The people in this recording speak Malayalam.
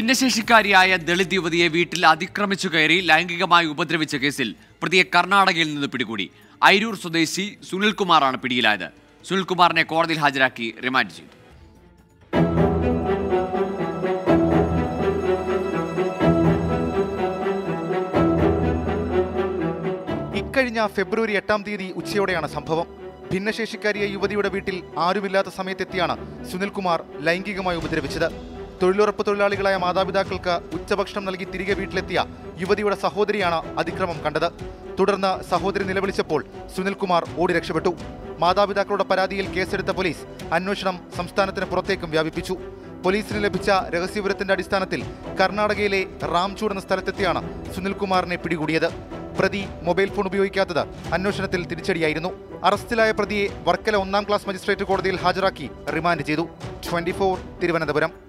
ഭിന്നശേഷിക്കാരിയായ ദളിത് യുവതിയെ വീട്ടിൽ അതിക്രമിച്ചു കയറി ലൈംഗികമായി ഉപദ്രവിച്ച കേസിൽ പ്രതിയെ കർണാടകയിൽ നിന്ന് പിടികൂടി ഐരൂർ സ്വദേശി സുനിൽകുമാറാണ് പിടിയിലായത് സുനിൽകുമാറിനെ കോടതിയിൽ ഹാജരാക്കി റിമാൻഡ് ചെയ്തു ഇക്കഴിഞ്ഞ ഫെബ്രുവരി എട്ടാം തീയതി ഉച്ചയോടെയാണ് സംഭവം ഭിന്നശേഷിക്കാരിയ യുവതിയുടെ വീട്ടിൽ ആരുമില്ലാത്ത സമയത്തെത്തിയാണ് സുനിൽകുമാർ ലൈംഗികമായി ഉപദ്രവിച്ചത് തൊഴിലുറപ്പ് തൊഴിലാളികളായ മാതാപിതാക്കൾക്ക് ഉച്ചഭക്ഷണം നൽകി തിരികെ വീട്ടിലെത്തിയ യുവതിയുടെ സഹോദരിയാണ് അതിക്രമം കണ്ടത് തുടർന്ന് സഹോദരി നിലവിളിച്ചപ്പോൾ സുനിൽകുമാർ ഓടി രക്ഷപ്പെട്ടു മാതാപിതാക്കളുടെ പരാതിയിൽ കേസെടുത്ത പോലീസ് അന്വേഷണം സംസ്ഥാനത്തിന് പുറത്തേക്കും വ്യാപിപ്പിച്ചു പോലീസിന് ലഭിച്ച രഹസ്യവിവരത്തിന്റെ അടിസ്ഥാനത്തിൽ കർണാടകയിലെ റാംചൂഡ് എന്ന സ്ഥലത്തെത്തിയാണ് സുനിൽകുമാറിനെ പിടികൂടിയത് പ്രതി മൊബൈൽ ഫോൺ ഉപയോഗിക്കാത്തത് അന്വേഷണത്തിൽ തിരിച്ചടിയായിരുന്നു അറസ്റ്റിലായ പ്രതിയെ വർക്കല ഒന്നാം ക്ലാസ് മജിസ്ട്രേറ്റ് കോടതിയിൽ ഹാജരാക്കി റിമാൻഡ് ചെയ്തു ട്വന്റി തിരുവനന്തപുരം